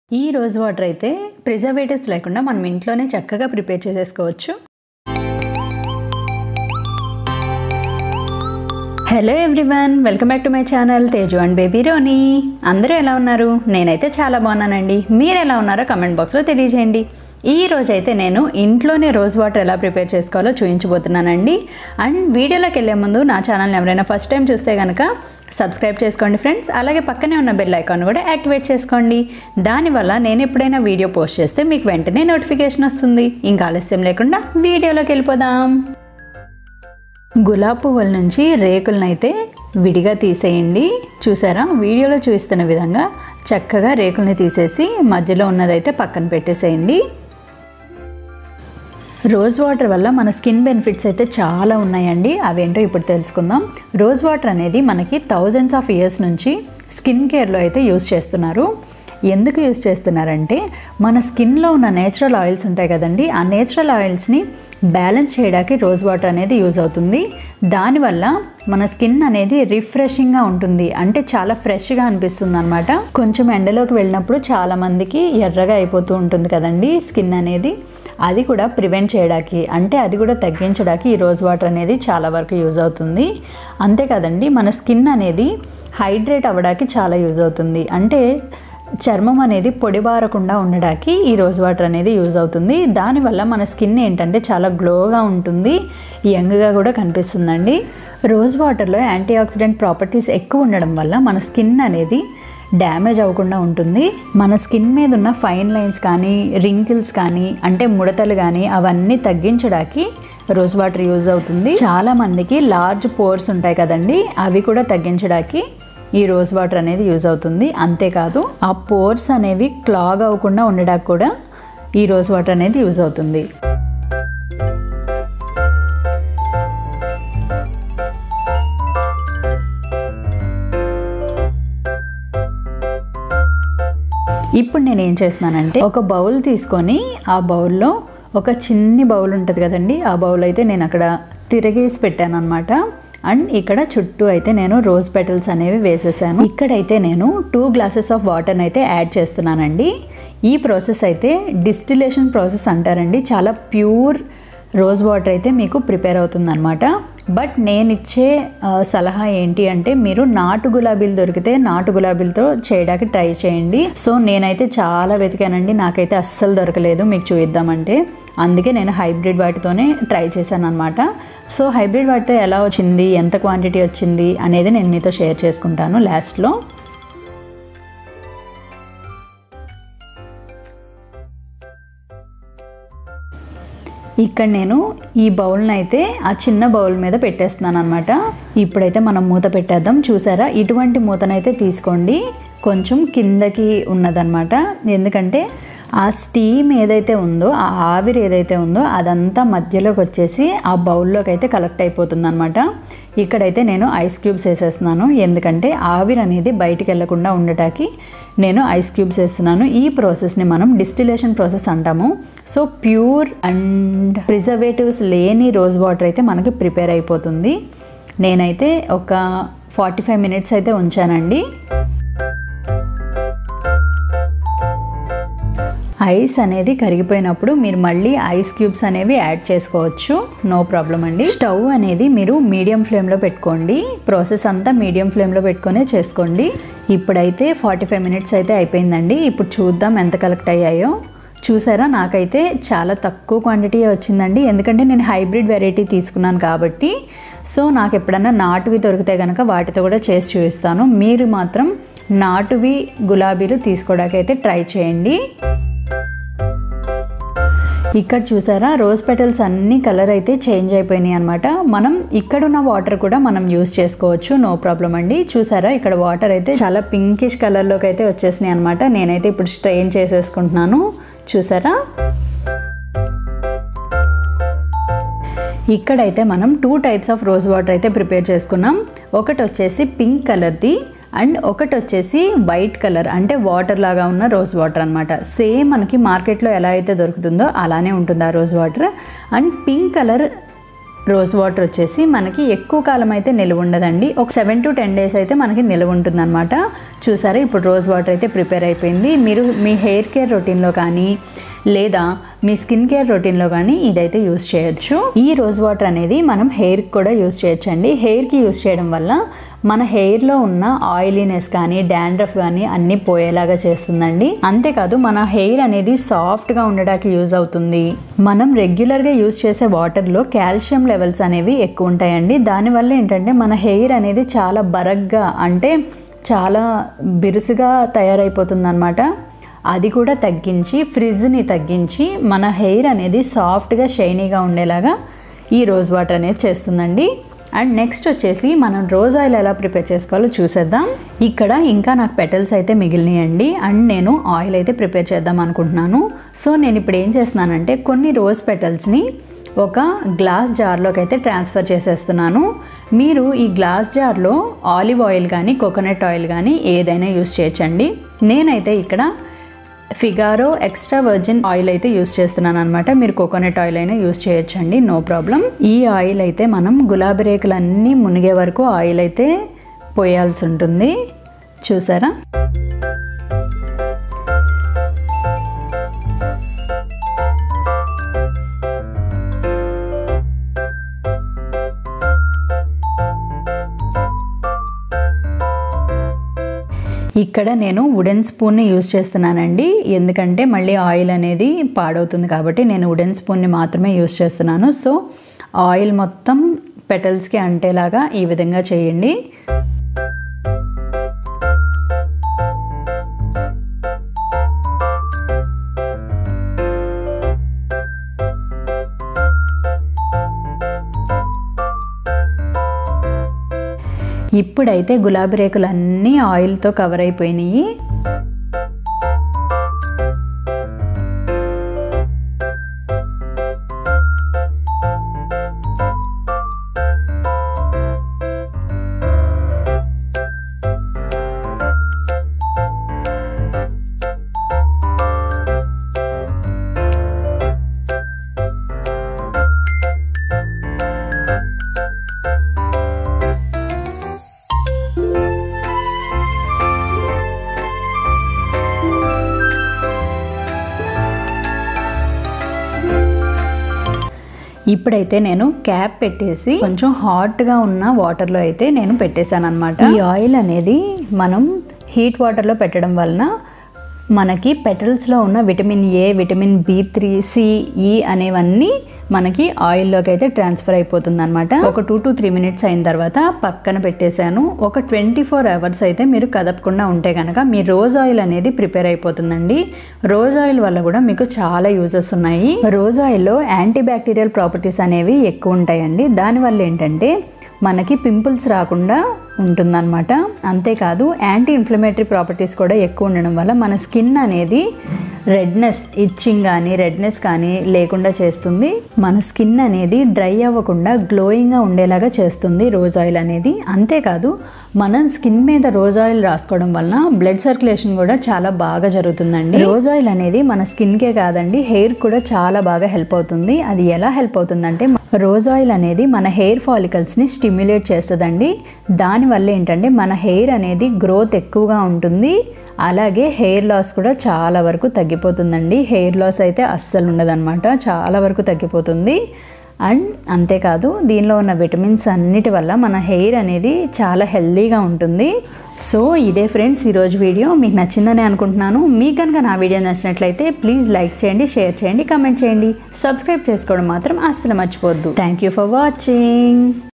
ఈ rose water అయితే preservatives లేకుండా మనం ఇంట్లోనే చక్కగా ప్రిపేర్ చేసేసుకోవచ్చు hello everyone welcome back to my channel Teju and baby Roni అందరూ ఎలా ఉన్నారు నేనైతే చాలా బాగున్నానండి మీరు ఎలా ఉన్నారో కమెంట్ బాక్స్లో తెలియజేయండి ఈ రోజు అయితే నేను ఇంట్లోనే రోజ్ వాటర్ ఎలా ప్రిపేర్ చేసుకోవాలో చూపించబోతున్నానండి అండ్ వీడియోలోకి వెళ్ళే ముందు నా ఛానల్ని ఎవరైనా ఫస్ట్ టైం చూస్తే కనుక సబ్స్క్రైబ్ చేసుకోండి ఫ్రెండ్స్ అలాగే పక్కనే ఉన్న బెల్ ఐకాన్ కూడా యాక్టివేట్ చేసుకోండి దానివల్ల నేను ఎప్పుడైనా వీడియో పోస్ట్ చేస్తే మీకు వెంటనే నోటిఫికేషన్ వస్తుంది ఇంకా ఆలస్యం లేకుండా వీడియోలోకి వెళ్ళిపోదాం గులాబ్ పువ్వుల నుంచి రేకులను అయితే విడిగా తీసేయండి చూసారా వీడియోలో చూస్తున్న విధంగా చక్కగా రేకుల్ని తీసేసి మధ్యలో ఉన్నదైతే పక్కన పెట్టేసేయండి రోజ్ వాటర్ వల్ల మన స్కిన్ బెనిఫిట్స్ అయితే చాలా ఉన్నాయండి అవేంటో ఇప్పుడు తెలుసుకుందాం రోజ్ వాటర్ అనేది మనకి థౌజండ్స్ ఆఫ్ ఇయర్స్ నుంచి స్కిన్ కేర్లో అయితే యూస్ చేస్తున్నారు ఎందుకు యూస్ చేస్తున్నారంటే మన స్కిన్లో ఉన్న నేచురల్ ఆయిల్స్ ఉంటాయి కదండి ఆ నేచురల్ ఆయిల్స్ని బ్యాలెన్స్ చేయడానికి రోజ్ వాటర్ అనేది యూజ్ అవుతుంది దానివల్ల మన స్కిన్ అనేది రిఫ్రెషింగ్గా ఉంటుంది అంటే చాలా ఫ్రెష్గా అనిపిస్తుంది అనమాట కొంచెం ఎండలోకి వెళ్ళినప్పుడు చాలా మందికి ఎర్రగా అయిపోతూ ఉంటుంది కదండి స్కిన్ అనేది అది కూడా ప్రివెంట్ చేయడానికి అంటే అది కూడా తగ్గించడానికి ఈ రోజ్ వాటర్ అనేది చాలా వరకు యూజ్ అవుతుంది అంతేకాదండి మన స్కిన్ అనేది హైడ్రేట్ అవ్వడానికి చాలా యూజ్ అవుతుంది అంటే చర్మం అనేది పొడిబారకుండా ఉండడానికి ఈ రోజ్ వాటర్ అనేది యూజ్ అవుతుంది దానివల్ల మన స్కిన్ ఏంటంటే చాలా గ్లోగా ఉంటుంది యంగ్గా కూడా కనిపిస్తుందండి రోజ్ వాటర్లో యాంటీ ఆక్సిడెంట్ ప్రాపర్టీస్ ఎక్కువ ఉండడం వల్ల మన స్కిన్ అనేది డ్యామేజ్ అవ్వకుండా ఉంటుంది మన స్కిన్ మీద ఉన్న ఫైన్ లైన్స్ కానీ రింకిల్స్ కానీ అంటే ముడతలు కానీ అవన్నీ తగ్గించడానికి రోజ్ వాటర్ యూజ్ అవుతుంది చాలా మందికి లార్జ్ పోర్స్ ఉంటాయి కదండి అవి కూడా తగ్గించడానికి ఈ రోజ్ వాటర్ అనేది యూజ్ అవుతుంది అంతేకాదు ఆ పోర్స్ అనేవి క్లాగ్ అవ్వకుండా ఉండడానికి కూడా ఈ రోజ్ వాటర్ అనేది యూజ్ అవుతుంది ఇప్పుడు నేను ఏం చేస్తున్నానంటే ఒక బౌల్ తీసుకొని ఆ బౌల్లో ఒక చిన్ని బౌల్ ఉంటుంది కదండి ఆ బౌల్ అయితే నేను అక్కడ తిరగేసి పెట్టాను అనమాట అండ్ ఇక్కడ చుట్టూ అయితే నేను రోజ్ పెటల్స్ అనేవి వేసేసాను ఇక్కడైతే నేను టూ గ్లాసెస్ ఆఫ్ వాటర్ని అయితే యాడ్ చేస్తున్నానండి ఈ ప్రాసెస్ అయితే డిస్టిలేషన్ ప్రాసెస్ అంటారండి చాలా ప్యూర్ రోజ్ వాటర్ అయితే మీకు ప్రిపేర్ అవుతుందన్నమాట బట్ నేను ఇచ్చే సలహా ఏంటి అంటే మీరు నాటు గులాబీలు దొరికితే నాటు గులాబీలతో చేయడానికి ట్రై చేయండి సో నేనైతే చాలా వెతికానండి నాకైతే అస్సలు దొరకలేదు మీకు చూద్దామంటే అందుకే నేను హైబ్రిడ్ వాటితోనే ట్రై చేశాను అనమాట సో హైబ్రిడ్ వాటితో ఎలా వచ్చింది ఎంత క్వాంటిటీ వచ్చింది అనేది నేను మీతో షేర్ చేసుకుంటాను లాస్ట్లో ఇక్కడ నేను ఈ బౌల్ని అయితే ఆ చిన్న బౌల్ మీద పెట్టేస్తున్నాను అనమాట ఇప్పుడైతే మనం మూత పెట్టేద్దాం చూసారా ఇటువంటి మూతనైతే తీసుకోండి కొంచెం కిందకి ఉన్నదనమాట ఎందుకంటే ఆ స్టీమ్ ఏదైతే ఉందో ఆ ఆవిరి ఏదైతే ఉందో అదంతా మధ్యలోకి వచ్చేసి ఆ బౌల్లోకి అయితే కలెక్ట్ అయిపోతుంది అనమాట ఇక్కడైతే నేను ఐస్ క్యూబ్స్ వేసేస్తున్నాను ఎందుకంటే ఆవిరి అనేది బయటికి వెళ్లకుండా ఉండటానికి నేను ఐస్ క్యూబ్స్ వేస్తున్నాను ఈ ప్రాసెస్ని మనం డిస్టిలేషన్ ప్రాసెస్ అంటాము సో ప్యూర్ అండ్ ప్రిజర్వేటివ్స్ లేని రోజ్ వాటర్ అయితే మనకి ప్రిపేర్ అయిపోతుంది నేనైతే ఒక ఫార్టీ ఫైవ్ మినిట్స్ అయితే ఉంచానండి ఐస్ అనేది కరిగిపోయినప్పుడు మీరు మళ్ళీ ఐస్ క్యూబ్స్ అనేవి యాడ్ చేసుకోవచ్చు నో ప్రాబ్లం అండి స్టవ్ అనేది మీరు మీడియం ఫ్లేమ్లో పెట్టుకోండి ప్రాసెస్ అంతా మీడియం ఫ్లేమ్లో పెట్టుకునే చేసుకోండి ఇప్పుడైతే ఫార్టీ ఫైవ్ మినిట్స్ అయితే అయిపోయిందండి ఇప్పుడు చూద్దాం ఎంత కలెక్ట్ అయ్యాయో చూసారా నాకైతే చాలా తక్కువ క్వాంటిటీ వచ్చిందండి ఎందుకంటే నేను హైబ్రిడ్ వెరైటీ తీసుకున్నాను కాబట్టి సో నాకు ఎప్పుడన్నా నాటువి దొరికితే కనుక వాటితో కూడా చేసి చూపిస్తాను మీరు మాత్రం నాటువి గులాబీలు తీసుకోవడానికి అయితే ట్రై చేయండి ఇక్కడ చూసారా రోజ్ పెటల్స్ అన్ని కలర్ అయితే చేంజ్ అయిపోయినాయి అనమాట మనం ఇక్కడ ఉన్న వాటర్ కూడా మనం యూస్ చేసుకోవచ్చు నో ప్రాబ్లం అండి చూసారా ఇక్కడ వాటర్ అయితే చాలా పింకిష్ కలర్లోకి అయితే వచ్చేసినాయి అనమాట నేనైతే ఇప్పుడు స్ట్రెయిన్ చేసేసుకుంటున్నాను చూసారా ఇక్కడైతే మనం two types of rose water అయితే ప్రిపేర్ చేసుకున్నాం ఒకటి వచ్చేసి పింక్ కలర్ది అండ్ ఒకటి వచ్చేసి వైట్ కలర్ అంటే వాటర్ లాగా ఉన్న రోజ్ వాటర్ అనమాట సేమ్ మనకి మార్కెట్లో ఎలా అయితే దొరుకుతుందో అలానే ఉంటుంది ఆ rose water and pink colour rose water వచ్చేసి మనకి ఎక్కువ కాలం అయితే నిలువ ఉండదండి ఒక సెవెన్ టు టెన్ డేస్ అయితే మనకి నిలువ ఉంటుందన్నమాట చూసారా ఇప్పుడు రోజ్ వాటర్ అయితే ప్రిపేర్ అయిపోయింది మీరు మీ హెయిర్ కేర్ రొటీన్లో కానీ లేదా మీ స్కిన్ కేర్ రొటీన్లో కానీ ఇదైతే యూస్ చేయొచ్చు ఈ రోజ్ వాటర్ అనేది మనం హెయిర్కి కూడా యూస్ చేయొచ్చు అండి హెయిర్కి యూస్ చేయడం వల్ల మన హెయిర్లో ఉన్న ఆయిలీనెస్ కానీ డాండ్రఫ్ కానీ అన్నీ పోయేలాగా చేస్తుందండి అంతేకాదు మన హెయిర్ అనేది సాఫ్ట్గా ఉండడానికి యూజ్ అవుతుంది మనం రెగ్యులర్గా యూజ్ చేసే వాటర్లో కాల్షియం లెవెల్స్ అనేవి ఎక్కువ ఉంటాయండి దానివల్ల ఏంటంటే మన హెయిర్ అనేది చాలా బరగ్గా అంటే చాలా బిరుసుగా తయారైపోతుంది అది కూడా తగ్గించి ఫ్రిడ్జ్ని తగ్గించి మన హెయిర్ అనేది సాఫ్ట్గా షైనీగా ఉండేలాగా ఈ రోజ్ వాటర్ అనేది చేస్తుందండి అండ్ నెక్స్ట్ వచ్చేసి మనం రోజ్ ఆయిల్ ఎలా ప్రిపేర్ చేసుకోవాలో చూసేద్దాం ఇక్కడ ఇంకా నాకు పెటల్స్ అయితే మిగిలినాయండి అండ్ నేను ఆయిల్ అయితే ప్రిపేర్ చేద్దాం అనుకుంటున్నాను సో నేను ఇప్పుడు ఏం చేస్తున్నానంటే కొన్ని రోజ్ పెటల్స్ని ఒక గ్లాస్ జార్లోకి అయితే ట్రాన్స్ఫర్ చేసేస్తున్నాను మీరు ఈ గ్లాస్ జార్లో ఆలివ్ ఆయిల్ కానీ కోకోనట్ ఆయిల్ కానీ ఏదైనా యూస్ చేయొచ్చండి నేనైతే ఇక్కడ ఫిగారో ఎక్స్ట్రా వర్జిన్ ఆయిల్ అయితే యూస్ చేస్తున్నాను అనమాట మీరు కోకోనట్ ఆయిల్ అయినా యూస్ చేయొచ్చండి నో ప్రాబ్లం ఈ ఆయిల్ అయితే మనం గులాబీ రేకులన్నీ మునిగే వరకు ఆయిల్ అయితే పోయాల్సి ఉంటుంది చూసారా ఇక్కడ నేను వుడెన్ స్పూన్ని యూస్ చేస్తున్నానండి ఎందుకంటే మళ్ళీ ఆయిల్ అనేది పాడవుతుంది కాబట్టి నేను వుడెన్ స్పూన్ని మాత్రమే యూస్ చేస్తున్నాను సో ఆయిల్ మొత్తం పెటల్స్కి అంటేలాగా ఈ విధంగా చేయండి ఇప్పుడైతే గులాబీ రేకులు అన్నీ ఆయిల్తో కవర్ అయిపోయినాయి ఇప్పుడైతే నేను క్యాప్ పెట్టేసి కొంచెం హాట్గా ఉన్న వాటర్లో అయితే నేను పెట్టేశాను అనమాట ఈ ఆయిల్ అనేది మనం హీట్ వాటర్లో పెట్టడం వలన మనకి పెటల్స్లో ఉన్న vitamin A vitamin B three C E అనేవన్నీ మనకి ఆయిల్లోకి అయితే ట్రాన్స్ఫర్ అయిపోతుంది అనమాట ఒక టూ టు త్రీ మినిట్స్ అయిన తర్వాత పక్కన పెట్టేశాను ఒక ట్వంటీ ఫోర్ అవర్స్ అయితే మీరు కదపకుండా ఉంటే కనుక మీ రోజ్ ఆయిల్ అనేది ప్రిపేర్ అయిపోతుందండి రోజ్ ఆయిల్ వల్ల కూడా మీకు చాలా యూజెస్ ఉన్నాయి రోజ్ ఆయిల్లో యాంటీ బ్యాక్టీరియల్ ప్రాపర్టీస్ అనేవి ఎక్కువ ఉంటాయండి దానివల్ల ఏంటంటే మనకి పింపుల్స్ రాకుండా ఉంటుందన్నమాట అంతేకాదు యాంటీ ఇన్ఫ్లమేటరీ ప్రాపర్టీస్ కూడా ఎక్కువ ఉండడం వల్ల మన స్కిన్ అనేది రెడ్నెస్ ఇచ్చింగ్ కానీ రెడ్నెస్ కానీ లేకుండా చేస్తుంది మన స్కిన్ అనేది డ్రై అవ్వకుండా గ్లోయింగ్గా ఉండేలాగా చేస్తుంది రోజ్ ఆయిల్ అనేది అంతేకాదు మన స్కిన్ మీద రోజ్ ఆయిల్ రాసుకోవడం వలన బ్లడ్ సర్క్యులేషన్ కూడా చాలా బాగా జరుగుతుందండి రోజ్ ఆయిల్ అనేది మన స్కిన్కే కాదండి హెయిర్ కూడా చాలా బాగా హెల్ప్ అవుతుంది అది ఎలా హెల్ప్ అవుతుందంటే రోజ్ ఆయిల్ అనేది మన హెయిర్ ఫాలికల్స్ని స్టిమ్యులేట్ చేస్తుందండి దానివల్ల ఏంటంటే మన హెయిర్ అనేది గ్రోత్ ఎక్కువగా ఉంటుంది అలాగే హెయిర్ లాస్ కూడా చాలా వరకు తగ్గిపోతుందండి హెయిర్ లాస్ అయితే అస్సలు ఉండదన్నమాట చాలా వరకు తగ్గిపోతుంది అండ్ అంతేకాదు దీనిలో ఉన్న విటమిన్స్ అన్నిటి వల్ల మన హెయిర్ అనేది చాలా హెల్దీగా ఉంటుంది సో ఇదే ఫ్రెండ్స్ ఈరోజు వీడియో మీకు నచ్చిందని అనుకుంటున్నాను మీకు కనుక నా వీడియో నచ్చినట్లయితే ప్లీజ్ లైక్ చేయండి షేర్ చేయండి కమెంట్ చేయండి సబ్స్క్రైబ్ చేసుకోవడం మాత్రం అస్సలు మర్చిపోవద్దు థ్యాంక్ యూ ఫర్ వాచింగ్